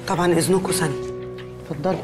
طبعا اذنكم ثانيه اتفضلي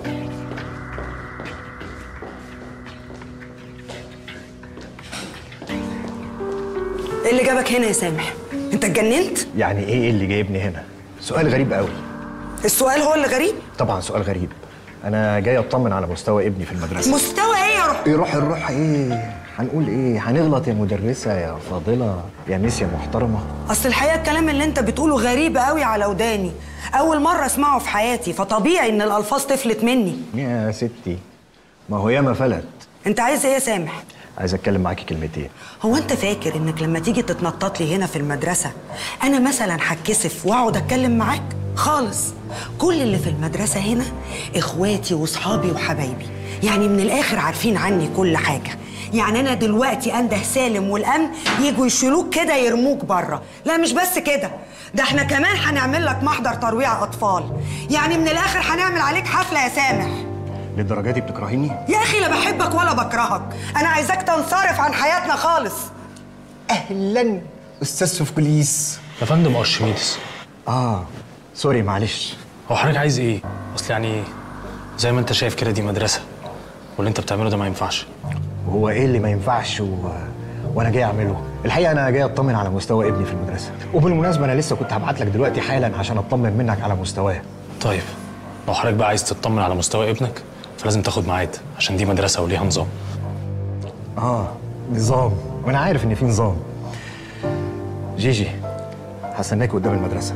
ايه اللي جابك هنا يا سامح انت اتجننت يعني ايه اللي جايبني هنا سؤال غريب قوي السؤال هو اللي غريب طبعا سؤال غريب انا جاي اطمن على مستوى ابني في المدرسه مستوى ايه يا روح ايه روح الروح ايه هنقول ايه هنغلط يا مدرسه يا فاضله يا ميس يا محترمه اصل الحقيقه الكلام اللي انت بتقوله غريب قوي على وداني اول مره اسمعه في حياتي فطبيعي ان الالفاظ تفلت مني يا ستي ما هو ياما فلت انت عايز ايه يا سامح عايز اتكلم معاكي كلمتين هو انت فاكر انك لما تيجي تتنطط لي هنا في المدرسه انا مثلا هتكسف واقعد اتكلم معاك خالص كل اللي في المدرسه هنا اخواتي واصحابي وحبايبي يعني من الاخر عارفين عني كل حاجه يعني انا دلوقتي انده سالم والامن يجوا يشيلوك كده يرموك بره لا مش بس كده ده احنا كمان هنعمل لك محضر ترويع اطفال يعني من الاخر هنعمل عليك حفله يا سامح للدرجه دي بتكرهيني يا اخي لا بحبك ولا بكرهك انا عايزاك تنصرف عن حياتنا خالص اهلا استاذ سوفكليس يا فندم ارشميدس اه سوري معلش هو حضرتك عايز ايه؟ اصل يعني زي ما انت شايف كده دي مدرسه واللي انت بتعمله ده ما ينفعش وهو ايه اللي ما ينفعش و... وانا جاي اعمله الحقيقه انا جاي اطمن على مستوى ابني في المدرسه وبالمناسبه انا لسه كنت هبعت لك دلوقتي حالا عشان اطمن منك على مستواه طيب لو حضرتك بقى عايز تطمن على مستوى ابنك فلازم تاخد ميعاد عشان دي مدرسه وليها نظام اه نظام وانا عارف ان في نظام جيجي هستناك قدام المدرسه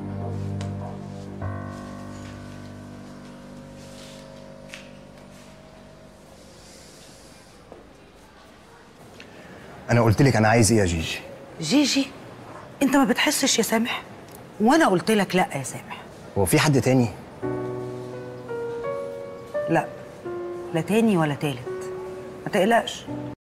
انا قلت لك انا عايز ايه يا جيجي جيجي انت ما بتحسش يا سامح وانا قلت لك لا يا سامح هو في حد تاني لا لا تاني ولا تالت ما تقلقش